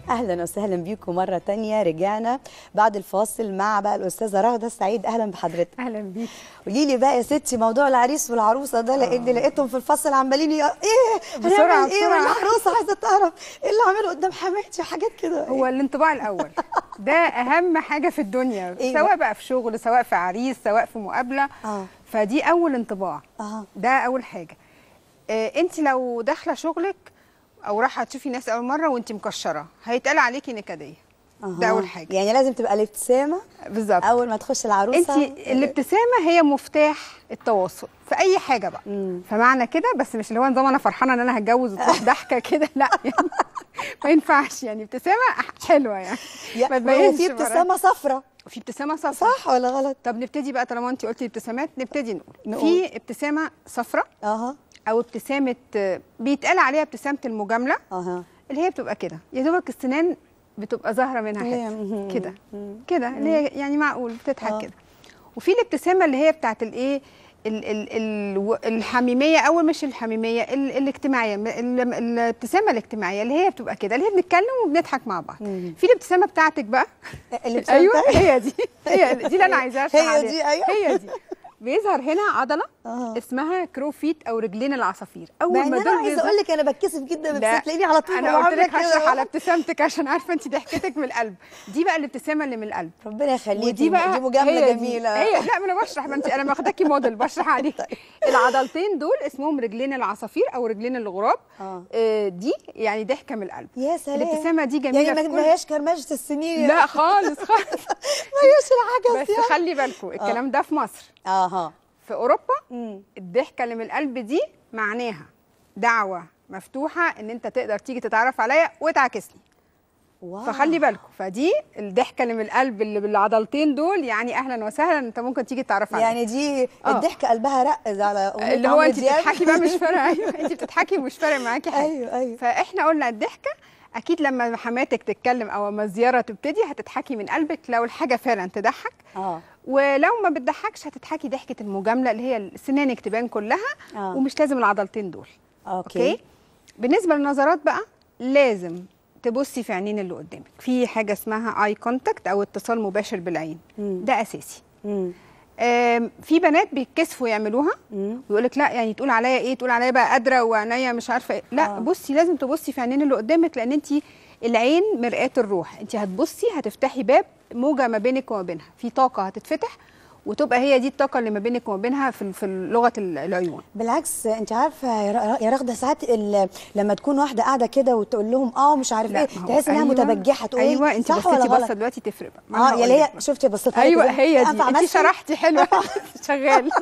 اهلا وسهلا بيكم مره تانية رجعنا بعد الفاصل مع بقى الاستاذه رغده السعيد اهلا بحضرتك اهلا بيك قولي لي بقى يا ستي موضوع العريس والعروسه ده لاني لقيتهم في الفصل عمالين يق- ايه بسرعة، هنعمل ايه بسرعة. والعروسه عايزه تعرف ايه اللي عامله قدام حماتي وحاجات كده هو الانطباع الاول ده اهم حاجه في الدنيا إيه سواء بقى؟ بقى في شغل سواء في عريس سواء في مقابله آه. فدي اول انطباع اه ده اول حاجه آه انت لو داخله شغلك او رايحه تشوفي ناس اول مره وانت مكشره هيتقال عليكي نكديه ده أها. اول حاجه يعني لازم تبقى الابتسامه بالظبط اول ما تخش انت العروسه الابتسامه هي مفتاح التواصل في اي حاجه بقى مم. فمعنى كده بس مش اللي هو نظام انا فرحانه ان انا هتجوز وتروح ضحكه كده لا يعني ما ينفعش يعني ابتسامه حلوه يعني يا- ما تبينش وفي مرات. ابتسامه صفرة وفي ابتسامه صفراء صح ولا غلط طب نبتدي بقى طالما انت قلتي ابتسامات نبتدي نقول, نقول. في ابتسامه صفراء اها او ابتسامه بيتقال عليها ابتسامه المجامله اها اللي هي بتبقى كده يا دوبك السنان بتبقى ظاهره منها هي- حته مهم. كده مم. كده اللي هي يعني معقول بتضحك آه. كده وفي الابتسامه اللي هي بتاعت الايه ال- ال- ال- الحميميه او مش الحميميه ال- الاجتماعيه ال- ال- الابتسامه الاجتماعيه اللي هي بتبقى كده اللي هي بنتكلم وبنضحك مع بعض مم. في الابتسامه بتاعتك بقى اللي ايوه بتاعتك؟ هي دي هي دي اللي انا عايزاها أشرح هي عليها. دي، أيوة. هي دي بيظهر هنا عضله آه. اسمها كروفيت او رجلين العصافير مع اول ان ما انا دول عايزه بيظهر- اقول لك انا بتكسف جدا بس لا، تلاقيني على طول انا ببقى قلت لك عاملة هشرح كده. على ابتسامتك عشان عارفه انت ضحكتك من القلب دي بقى الابتسامه اللي من القلب ربنا يخليكي ودي بقى دي مجامله هي دي. جميله هي لا ما انا بشرح ما انت انا واخداكي موديل بشرح عليك العضلتين دول اسمهم رجلين العصافير او رجلين الغراب آه. آه دي يعني ضحكه من القلب يا سلام الابتسامه دي جميله يعني في ما كل- هياش كرمشه السنين لا خالص خالص ما هياش العجز بس خلي بالكم الكلام ده في مصر اها في اوروبا مم. الضحكه اللي من القلب دي معناها دعوه مفتوحه ان انت تقدر تيجي تتعرف عليا وتعاكسني واو. فخلي بالكم فدي الضحكه اللي من القلب اللي بالعضلتين دول يعني اهلا وسهلا انت ممكن تيجي تتعرف عليا يعني دي آه. الضحكه قلبها رقز على أغنية اللي هو عمرو انت دياب. بتضحكي بقى مش فارقه ايوه انت بتضحكي ومش فارق معاكي حاجه ايوه ايوه فاحنا قلنا الضحكه اكيد لما حماتك تتكلم او اما الزياره تبتدي هتضحكي من قلبك لو الحاجه فعلا تضحك اه ولو ما بتضحكش هتضحكي ضحكه المجامله اللي هي سنانك تبان كلها آه. ومش لازم العضلتين دول اوكي, اوكي بالنسبه للنظرات بقى لازم تبصي في عينين اللي قدامك في حاجه اسمها اي كونتاكت او اتصال مباشر بالعين مم. ده اساسي مم. آم، في بنات بيتكسفوا يعملوها مم. ويقول لك لا يعني تقول عليا ايه تقول عليا بقى قادره وعينيا مش عارفه ايه لا آه. آه. بصي لازم تبصي في عينين اللي قدامك لان انت العين مرآة الروح انت هتبصي هتفتحي باب موجه ما بينك وما بينها في طاقه هتتفتح وتبقى هي دي الطاقه اللي ما بينك وما بينها في في لغه العيون بالعكس انت عارفه يا ر- يا رغده ساعات ال- لما تكون واحده قاعده كده وتقول لهم اه مش عارف ايه ما هو تحس انها أيوة متبجحه تقولي ايوه انت صح ولا بصيتي غلط بصه دلوقتي تفرق بقى ما أنا اه هقول يا اللي لك هي بقى. شفتي بصيتها ايوه كده. هي دي أنفع انت أمثل؟ شرحتي حلوه شغال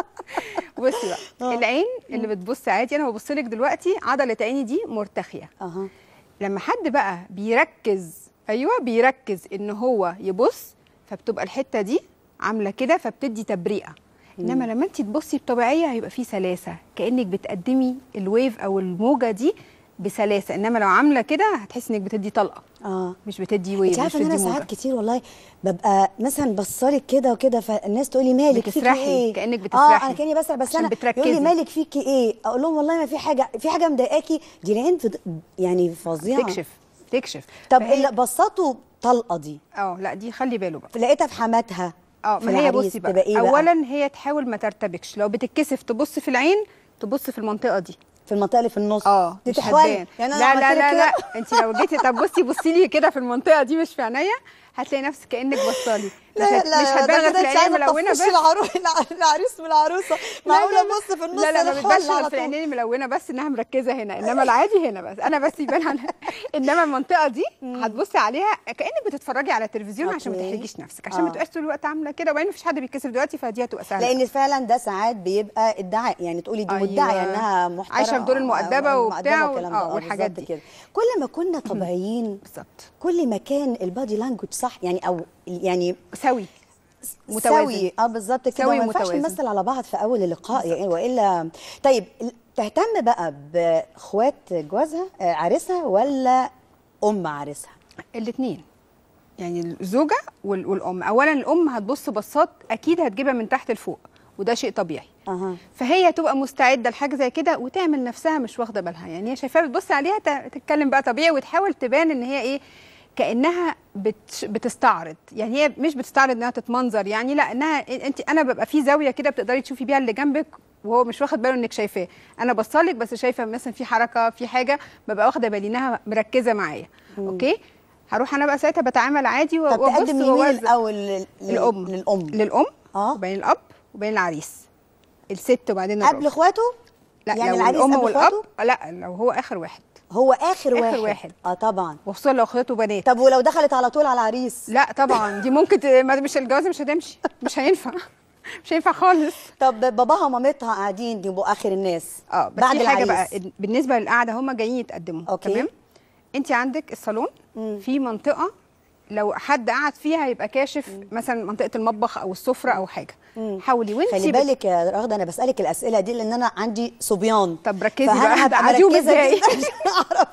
بصي آه. بقى العين اللي بتبص عادي انا ببص لك دلوقتي عضله عيني دي مرتخيه اها لما حد بقى بيركز ايوه بيركز ان هو يبص فبتبقى الحته دي عامله كده فبتدي تبريئه انما لما انت تبصي بطبيعيه هيبقى في سلاسه كانك بتقدمي الويف او الموجه دي بسلاسه انما لو عامله كده هتحسي انك بتدي طلقه اه مش بتدي انت ويف مش عارفه ان انا بتدي ساعات موجه كتير والله ببقى مثلا بصالك كده وكده فالناس تقول لي مالك فيكي بتسرحي، ايه كأنك اه بتسرحي. انا كاني بسرح بس عشان انا بتركزي. يقول لي مالك فيكي ايه اقول لهم والله ما في حاجه في حاجه مضايقاكي دي العين فض- يعني فظيعه تكشف تكشف طب فهي- اللي بصته طلقه دي اه لا دي خلي باله بقى لقيتها في حماتها اه في ما هي العريس بصي بقى, تبقى إيه بقى؟ اولا هي تحاول ما ترتبكش لو بتتكسف تبص في العين تبص في المنطقه دي في المنطقه اللي في النص اه دي مش تحوالي هتبان يعني انا لا عملت لا لك لا كده لا انت لو جيتي طب بصي بصي لي كده في المنطقه دي مش في عينيا هتلاقي نفسك كانك بصالي مش, هت... مش هتبان غير في العينين الملونه بس العروس العريس والعروسه معقوله لا، لا. ابص في النص لا لا ما أنا بتبانش حولة على غير في طول. العينين الملونه بس انها مركزه هنا انما العادي هنا بس انا بس يبان عنها انما المنطقه دي هتبصي عليها كانك بتتفرجي على تلفزيون عشان ما أوكي. تحرجيش نفسك عشان ما آه. تبقاش طول الوقت عامله كده وبعدين مفيش حد بيتكسف دلوقتي فدي هتبقى سهله لان فعلا ده ساعات بيبقى ادعاء يعني تقولي دي أيوة. مدعيه انها محترمه عايشة في دور المؤدبة أو وبتاع والكلام و- ده آه، آه، والحاجات بالظبط دي. كده كل ما كنا طبيعيين بالظبط كل ما كان البادي لانجوج صح يعني او يعني سوي متوازن. سوي اه بالظبط كده سوي ما ينفعش ومتوازن. نمثل على بعض في اول اللقاء يعني والا طيب تهتم بقى باخوات جوازها آه، عريسها ولا ام عريسها الاثنين يعني الزوجه وال- والام اولا الام هتبص بصات اكيد هتجيبها من تحت لفوق وده شيء طبيعي اها فهي تبقى مستعده لحاجه زي كده وتعمل نفسها مش واخده بالها يعني هي شايفاها بتبص عليها ت- تتكلم بقى طبيعي وتحاول تبان ان هي ايه كانها بت بتستعرض يعني هي مش بتستعرض انها تتمنظر يعني لا انها انت انا ببقى في زاويه كده بتقدري تشوفي بيها اللي جنبك وهو مش واخد باله انك شايفاه انا بصلك بس شايفه مثلا في حركه في حاجه ببقى واخده بالي انها مركزه معايا اوكي هروح انا بقى ساعتها بتعامل عادي طب وابص تقدم لمين وأوزن. الاول لل- لل- الام للام للام اه وبين الاب وبين العريس الست وبعدين الراجل قبل اخواته لا يعني لو العريس الام قبل والاب اخواته لا لو هو اخر واحد هو اخر واحد آخر واحد. اه طبعا وخصوصا لو اخواته بنات طب ولو دخلت على طول على العريس لا طبعا دي ممكن ت... ما- مش الجوازه مش هتمشي مش هينفع مش هينفع خالص طب باباها ومامتها قاعدين يبقوا اخر الناس اه بس بعد في حاجه العريس. بقى بالنسبه للقعده هم جايين يتقدموا أوكي. تمام انت عندك الصالون مم. في منطقه لو حد قعد فيها يبقى كاشف مثلا منطقه المطبخ او السفره او حاجه مم. حاولي وانت خلي بالك يا رغده انا بسالك الاسئله دي لان انا عندي صبيان طب ركزي فأنا بقى هبقى هتقعديهم مركزة ازاي جداً عشان اعرف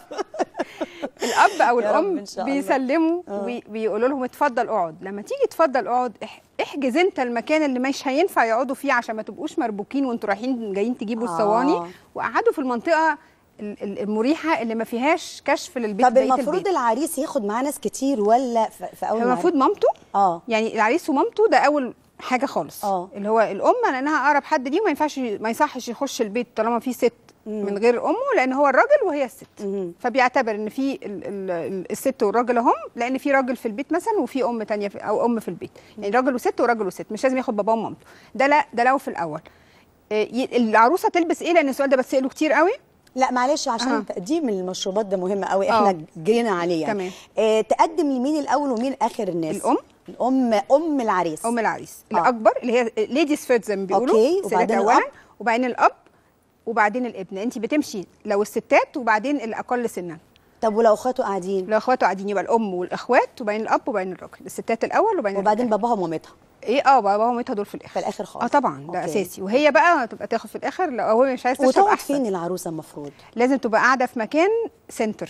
الاب او يا رب الام إن شاء الله. بيسلموا آه. وبي- بيقولوا لهم اتفضل اقعد لما تيجي اتفضل اقعد اح- احجز انت المكان اللي مش هينفع يقعدوا فيه عشان ما تبقوش مربوكين وانتوا رايحين جايين تجيبوا آه. الصواني وقعدوا في المنطقه ال- ال- المريحه اللي ما فيهاش كشف للبيت طب بقية المفروض البيت. العريس ياخد معاه ناس كتير ولا في في اول هو ما- المفروض مامته اه يعني العريس ومامته ده اول حاجه خالص آه. اللي هو الام لانها اقرب حد ليه وما ينفعش ما يصحش يخش البيت طالما في ست من غير امه لان هو الراجل وهي الست مهم. فبيعتبر ان في ال- ال- ال- الست والراجل اهم لان في راجل في البيت مثلا وفي ام تانية في او ام في البيت يعني راجل وست وراجل وست مش لازم ياخد باباه ومامته ده لا ده لو في الاول إيه، ي- العروسه تلبس ايه لان السؤال ده بتساله كتير قوي لا معلش عشان أها. تقديم المشروبات ده مهم قوي آه. احنا جرينا عليه يعني تمام. آه تقدم لمين الاول ومين اخر الناس الأم. الام ام العريس ام العريس آه. الاكبر اللي هي ليديز فيرست زي ما بيقولوا أوكي، السيدات وبعدين اولا الأب. وبعدين الاب وبعدين الابن انت بتمشي لو الستات وبعدين الاقل سنا طب ولو اخواته قاعدين لو اخواته قاعدين يبقى الام والاخوات وبعدين الاب وبعدين الراجل الستات الاول وبعدين وبعدين الرجال. باباها ومامتها ايه اه باباها ومامتها دول في الاخر في الاخر خالص اه طبعا ده أوكي. اساسي وهي بقى تبقى تاخد في الاخر لو هو مش عايز تشرب وتقعد احسن فين العروسه المفروض لازم تبقى قاعده في مكان سنتر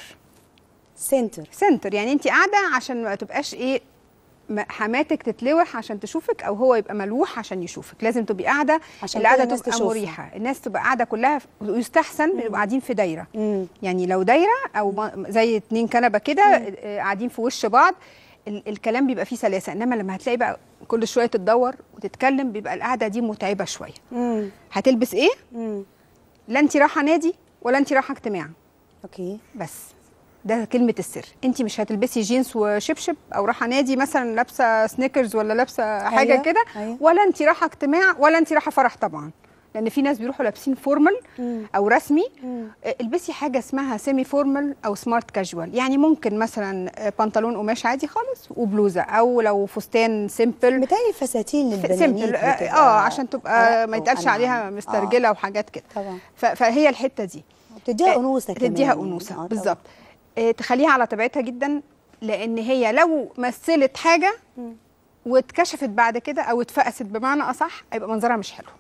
سنتر سنتر يعني انت قاعده عشان ما تبقاش ايه م- حماتك تتلوح عشان تشوفك او هو يبقى ملوح عشان يشوفك لازم تبقي قاعده عشان القعده كده الناس تبقى تشوفها. مريحه الناس تبقى قاعده كلها في- ويستحسن يبقوا قاعدين في دايره مم. يعني لو دايره او م- زي اتنين كنبه كده آه، قاعدين في وش بعض ال- الكلام بيبقى فيه سلاسه انما لما هتلاقي بقى كل شويه تتدور وتتكلم بيبقى القعده دي متعبه شويه مم. هتلبس ايه مم. لا انت رايحه نادي ولا انت رايحه اجتماع اوكي بس ده كلمة السر انت مش هتلبسي جينز وشبشب او رايحه نادي مثلا لابسه سنيكرز ولا لابسه حاجه أيوة، كده أيوة. ولا انت رايحه اجتماع ولا انت رايحه فرح طبعا لان في ناس بيروحوا لابسين فورمال مم. او رسمي مم. اه، البسي حاجه اسمها سيمي فورمال او سمارت كاجوال يعني ممكن مثلا اه، بنطلون قماش عادي خالص وبلوزه او لو فستان سيمبل متهيألي فساتين للبنانيت سيمبل اه بتبقى اه، عشان تبقى أرق ما يتقالش وأنعم. عليها مسترجله وحاجات كده طبعا ف- فهي الحته دي بتديها آه، انوثه كمان تديها يعني. انوثه آه، بالظبط آه، تخليها على طبيعتها جدا لان هي لو مثلت حاجه واتكشفت بعد كده او اتفقست بمعنى اصح هيبقى منظرها مش حلو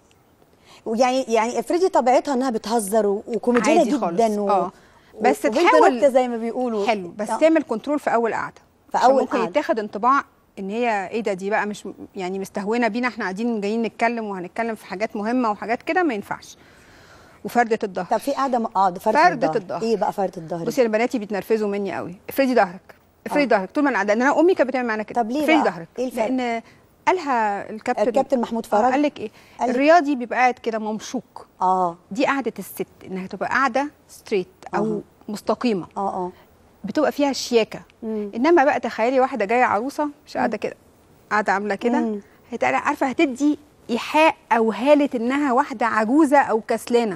ويعني يعني افرضي طبيعتها انها بتهزر و- وكوميديانه عادي جدا خالص، و... آه. بس و- وبنت تحاول- نكتة زي ما بيقولوا حلو بس آه. تعمل كنترول في اول قعده في عشان أول ممكن قعدة. يتاخد انطباع ان هي ايه ده دي بقى مش م- يعني مستهونه بينا احنا قاعدين جايين نتكلم وهنتكلم في حاجات مهمه وحاجات كده ما ينفعش وفرده الظهر طب في قاعده م... اه ده فرده فردة الظهر. الظهر. ايه بقى فرده الظهر بصي انا بناتي بيتنرفزوا مني قوي افردي ظهرك افردي آه. ظهرك طول ما انا قاعده لان انا امي كانت بتعمل معانا كده طب ليه افردي بقى؟ ظهرك إيه الفرق؟ لان قالها الكابتن الكابتن محمود آه، فرج؟ قال لك ايه قال لك- الرياضي بيبقى قاعد كده ممشوق اه دي قعده الست انها تبقى قاعده ستريت او أها. مستقيمه اه اه بتبقى فيها شياكه مم. انما بقى تخيلي واحده جايه عروسه مش قاعده كده قاعده عامله كده مم. هتبقى عارفه هتدي ايحاء او هاله انها واحده عجوزه او كسلانه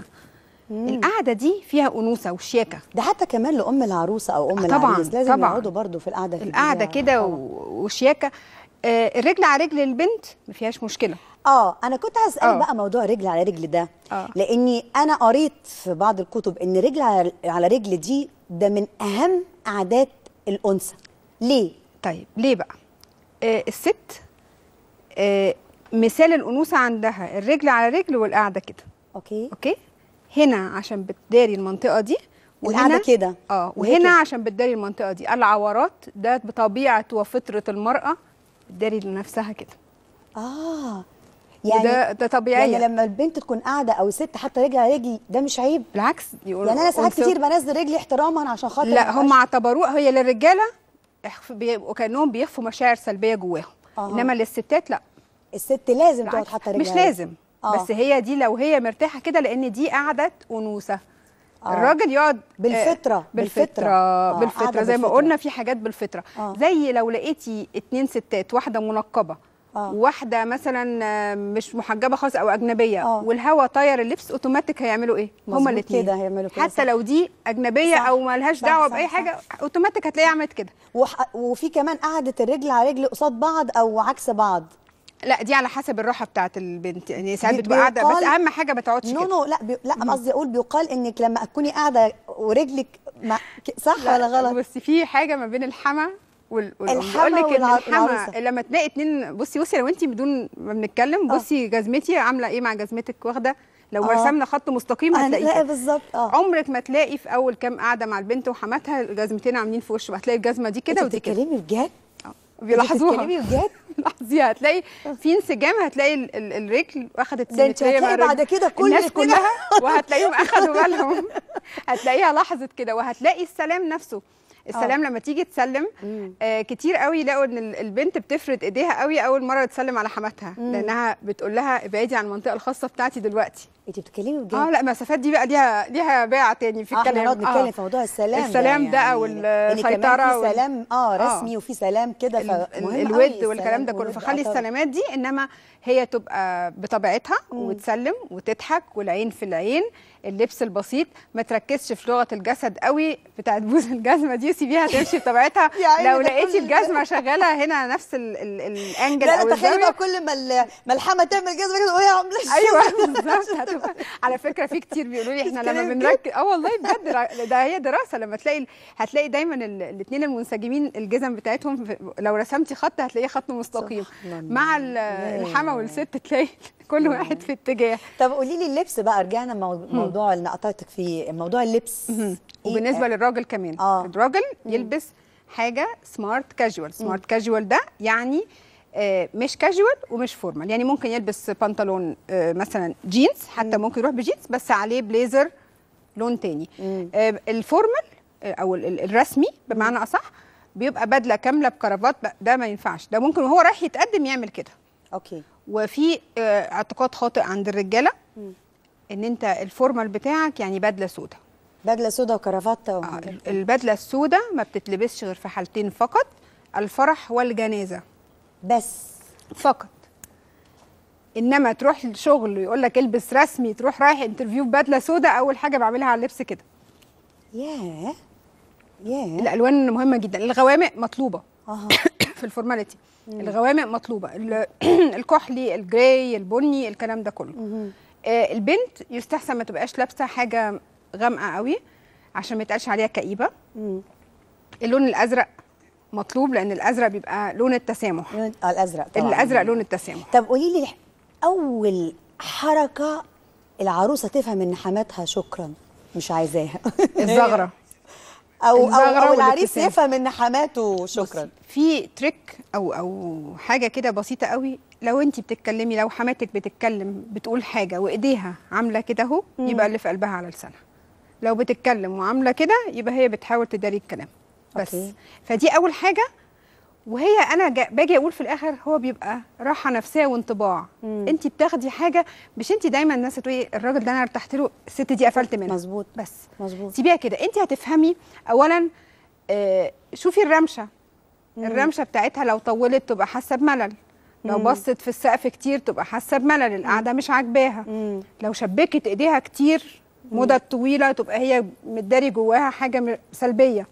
القعده دي فيها انوثه وشياكه ده حتى كمان لام العروسه او ام آه، طبعاً، العريس لازم طبعاً. يقعدوا برضو في القعده القعده كده طبعاً. و- وشياكه آه، الرجل على رجل البنت ما فيهاش مشكله اه انا كنت هسال آه. بقى موضوع رجل على رجل ده آه. لاني انا قريت في بعض الكتب ان رجل على على رجل دي ده من اهم عادات الانثى ليه طيب ليه بقى آه الست آه مثال الانوثه عندها الرجل على رجل والقعده كده اوكي اوكي هنا عشان بتداري المنطقه دي القعده كده اه وهي وهنا كده. عشان بتداري المنطقه دي العورات ده بطبيعه وفطره المراه بتداري لنفسها كده اه وده ده طبيعيه يعني لما البنت تكون قاعده او الست حتى رجل على رجل ده مش عيب بالعكس يقولوا يعني انا ساعات أنثى- كتير بنزل رجلي احتراما عشان خاطر لا ما هم أبقاش- اعتبروه هي للرجاله إخف- بيبقوا كانهم بيخفوا مشاعر سلبيه جواهم أها. انما للستات لا الست لازم تقعد بالعكس. حاطه رجلها مش على رجل. لازم آه. بس هي دي لو هي مرتاحه كده لان دي قعده انوثه آه. الراجل يقعد بالفطرة، آه، بالفطرة. بالفطره آه، بالفطره قاعدة زي ما بالفطرة. قلنا في حاجات بالفطره آه. زي لو لقيتي اتنين ستات واحده منقبه آه. وواحده مثلا آه، مش محجبه خالص او اجنبيه آه. والهوا طير اللبس اوتوماتيك هيعملوا ايه هما مظبوط الاثنين كده، هيعملوا كده، حتى صح. لو دي اجنبيه صح، او مالهاش صح، دعوه صح، باي صح. حاجه اوتوماتيك هتلاقيها عملت كده وح... وفي كمان قعده الرجل على رجل قصاد بعض او عكس بعض لا دي على حسب الراحه بتاعت البنت يعني ساعات بي- بتبقى قاعده بس بيقال- اهم حاجه ما تقعدش نو كده نو لا بي... لا قصدي اقول بيقال انك لما تكوني قاعده ورجلك مع... ك- صح لا، ولا غلط بس في حاجه ما بين الحما وال والأم. الحما بقول لك ان والع- الحما والعروسة. لما تلاقي اتنين بصي بصي لو انت بدون ما بنتكلم آه. بصي جزمتي عامله ايه مع جزمتك واخده لو آه. رسمنا خط مستقيم هتلاقيه هنلاقي كده. بالظبط اه عمرك ما تلاقي في اول كام قعده مع البنت وحماتها الجزمتين عاملين في وشه هتلاقي الجزمه دي كده انت ودي كده بتتكلمي بجد بيلاحظوها بتتكلمي بجد لاحظيها هتلاقي في انسجام هتلاقي ال ال الرجل واخدت ده انت سيمترية مع هتلاقي بعد الرجل. كده كل الناس الاتنين- كلها وهتلاقيهم اخدوا بالهم هتلاقيها لاحظت كده وهتلاقي السلام نفسه السلام لما تيجي تسلم آه كتير قوي يلاقوا ان ال- البنت بتفرد ايديها قوي اول مره تسلم على حماتها لانها بتقول لها ابعدي عن المنطقه الخاصه بتاعتي دلوقتي انت بتتكلمي بجد اه لا المسافات دي بقى ليها ليها باع تاني في آه، احنا الكلام نقعد نتكلم في موضوع السلام السلام ده او يعني إن كمان السيطره في وال- سلام اه آه. رسمي وفي سلام كده ال- ال- فمهم الود قوي والكلام السلام ده كله والود. فخلي آه طبعاً. السلامات دي انما هي تبقى بطبيعتها وتسلم وتضحك والعين في العين اللبس البسيط ما تركزش في لغه الجسد قوي بتاعت بوز الجزمه دي سيبيها تمشي بطبيعتها يا عيني لو ده لقيتي كل- الجزمه شغاله هنا نفس ال ال الانجل لا او لا تخيلي الزاويه بقى كل ما ال- ما الحما تعمل جزمه كده وهي عامله ايوه بالظبط هتبقى- على فكره في كتير بيقولوا لي احنا لما بتتكلمي بنركز اه والله بجد را- ده هي دراسه لما تلاقي ال- هتلاقي دايما الاثنين المنسجمين الجزم بتاعتهم في- لو رسمتي خط هتلاقيه خط مستقيم سبحان الله. مع ال- الحما والست تلاقي كل واحد في اتجاه طب قولي لي اللبس بقى رجعنا مو- موضوع اللي قطعتك فيه موضوع اللبس إيه؟ وبالنسبه للراجل كمان آه. الراجل يلبس حاجه سمارت كاجوال سمارت كاجوال ده يعني آه، مش كاجوال ومش فورمال يعني ممكن يلبس بنطلون آه، مثلا جينز حتى ممكن يروح بجينز بس عليه بليزر لون تاني آه، الفورمال آه، او ال- ال- الرسمي بمعنى اصح بيبقى بدله كامله بكرافات بقى- ده ما ينفعش ده ممكن وهو رايح يتقدم يعمل كده اوكي وفي آه، اعتقاد خاطئ عند الرجاله ان انت الفورمال بتاعك يعني بدله سوداء بدله سودا وكرافته آه، و... البدله السوداء ما بتتلبسش غير في حالتين فقط الفرح والجنازه بس فقط انما تروح الشغل يقول لك البس رسمي تروح رايح انترفيو ببدله سوداء اول حاجه بعملها على اللبس كده ياه ياه الالوان مهمه جدا الغوامق مطلوبه اها في الفورماليتي الغوامق مطلوبه ال- الكحلي الجراي البني الكلام ده كله آه، البنت يستحسن ما تبقاش لابسه حاجه غامقه قوي عشان ما يتقالش عليها كئيبه مم. اللون الازرق مطلوب لان الازرق بيبقى لون التسامح لون- آه، الازرق طبعا الازرق لون التسامح طب قولي لي اول حركه العروسه تفهم ان حماتها شكرا مش عايزاها الزغره او او, الزغرة أو العريس والابتسام. يفهم ان حماته شكرا في تريك او او حاجه كده بسيطه قوي لو انت بتتكلمي لو حماتك بتتكلم بتقول حاجه وايديها عامله كده اهو يبقى اللي في قلبها على لسانها لو بتتكلم وعامله كده يبقى هي بتحاول تداري الكلام بس أوكي. فدي اول حاجه وهي انا جا باجي اقول في الاخر هو بيبقى راحه نفسيه وانطباع انت بتاخدي حاجه مش انت دايما الناس تقولي الراجل ده انا ارتحت له الست دي قفلت منها مظبوط. بس مظبوط. سيبيها كده انت هتفهمي اولا آه شوفي الرمشه الرمشه بتاعتها لو طولت تبقى حاسه بملل لو بصت في السقف كتير تبقى حاسه بملل القعده مش عاجباها لو شبكت ايديها كتير مدة طويله تبقى هي متداري جواها حاجه م- سلبيه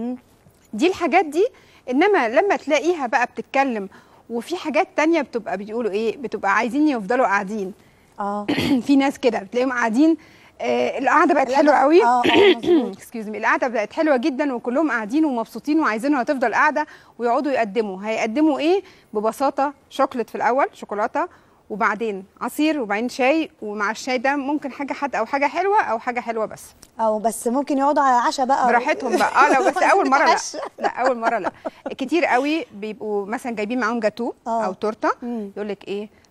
دي الحاجات دي انما لما تلاقيها بقى بتتكلم وفي حاجات تانية بتبقى بيقولوا ايه بتبقى عايزين يفضلوا قاعدين اه في ناس كده بتلاقيهم قاعدين آه القعده بقت القعدة- حلوه قوي اه اه مظبوط اكسكيوز مي القعده بقت حلوه جدا وكلهم قاعدين ومبسوطين وعايزينها تفضل قاعده ويقعدوا يقدموا هيقدموا ايه ببساطه شوكليت في الاول شوكولاته وبعدين عصير وبعدين شاي ومع الشاي ده ممكن حاجه حادقه او حاجه حلوه او حاجه حلوه بس او بس ممكن يقعدوا على العشاء بقى براحتهم بقى اه لا بس اول مره لا نتعشى. لا اول مره لا كتير قوي بيبقوا مثلا جايبين معاهم جاتو آه. او تورته مم. يقول لك ايه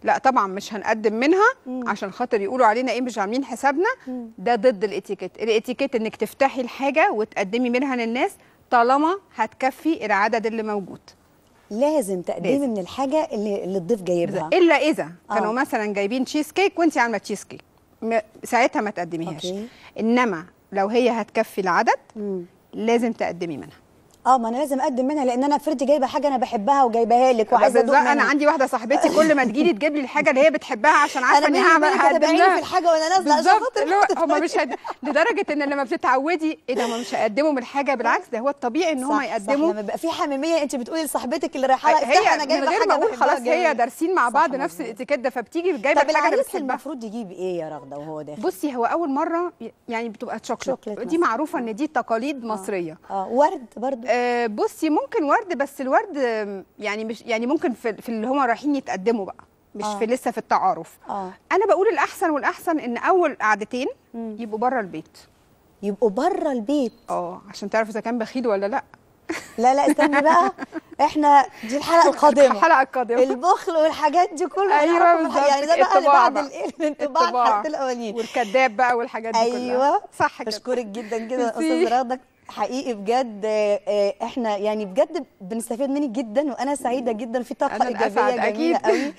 لا طبعا مش هنقدم منها عشان خاطر يقولوا علينا ايه مش عاملين حسابنا ده ضد الاتيكيت الاتيكيت انك تفتحي الحاجه وتقدمي منها للناس طالما هتكفي العدد اللي موجود لازم تقدمي لازم. من الحاجه اللي, اللي الضيف جايبها الا اذا آه. كانوا مثلا جايبين تشيز كيك وانت عامله تشيز كيك م- ساعتها ما تقدميهاش أوكي. انما لو هي هتكفي العدد مم. لازم تقدمي منها اه ما انا لازم اقدم منها لان انا افرضي جايبه حاجه انا بحبها وجايباها لك وعايزه ادوق بالظبط، منها انا عندي واحده صاحبتي كل ما تجيلي تجيب لي الحاجه اللي هي بتحبها عشان عارفه انا ان بيني هي وبينك هقدم هتبقى لها في الحاجه وانا نازله عشان بالظبط خاطر اللي هو هم مش هد... لدرجه ان لما بتتعودي ايه ده هم مش هيقدموا من الحاجه بالعكس ده هو الطبيعي ان هم صح، صح يقدموا لما بيبقى في حميميه انت بتقولي لصاحبتك اللي رايحه لها افتحي هي انا من جايبه غير حاجه ما اقول بحبها خلاص هي جايبة. دارسين مع صح، بعض نفس مظبوط. الاتيكيت ده فبتيجي جايبه طب الحاجه اللي العريس بتحبها المفروض يجيب ايه يا رغده وهو داخل بصي هو اول مره يعني بتبقى شوكليت شوكليت دي مثلا. معروفه ان دي تقاليد مصريه اه ورد برضو آه، بصي ممكن ورد بس الورد آم، يعني مش يعني ممكن في, في اللي هم رايحين يتقدموا بقى مش آه. في لسه في التعارف اه انا بقول الاحسن والاحسن ان اول قعدتين مم. يبقوا بره البيت يبقوا بره البيت اه عشان تعرفوا اذا كان بخيل ولا لا لا لا استني بقى احنا دي الحلقه القادمه الحلقه القادمه البخل والحاجات دي كلها أيوة هنعرفها بالظبط. يعني ده بقى اللي الطباع بعد بقى. الايه الانطباع الطباع. الحلقه الاولانيه والكذاب بقى والحاجات دي كلها ايوه صح كده بشكرك جدا جدا ميرسي. استاذ رغدة حقيقي بجد آه، آه، احنا يعني بجد بنستفيد منك جدا وانا سعيده جدا في طاقه أنا ايجابيه الأسعد جميله أكيد. قوي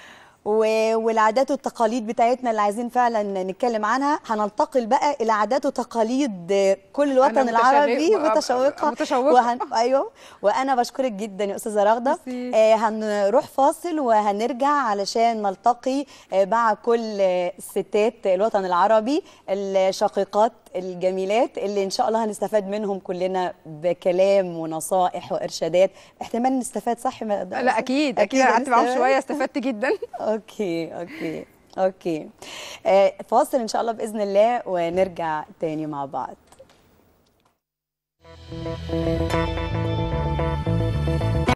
و- والعادات والتقاليد بتاعتنا اللي عايزين فعلا نتكلم عنها هننتقل بقى الى عادات وتقاليد آه، كل الوطن أنا متشوقة- العربي آه، متشوقه متشوقة. وهن... ايوه وانا بشكرك جدا يا استاذه رغده ميرسي. آه هنروح فاصل وهنرجع علشان نلتقي آه مع كل آه، الستات الوطن العربي الشقيقات الجميلات اللي ان شاء الله هنستفاد منهم كلنا بكلام ونصائح وارشادات احتمال نستفاد صح ما لا اكيد اكيد أنا قعدت معاهم هنستفاد؟ شويه استفدت جدا اوكي اوكي اوكي آه فاصل ان شاء الله باذن الله ونرجع تاني مع بعض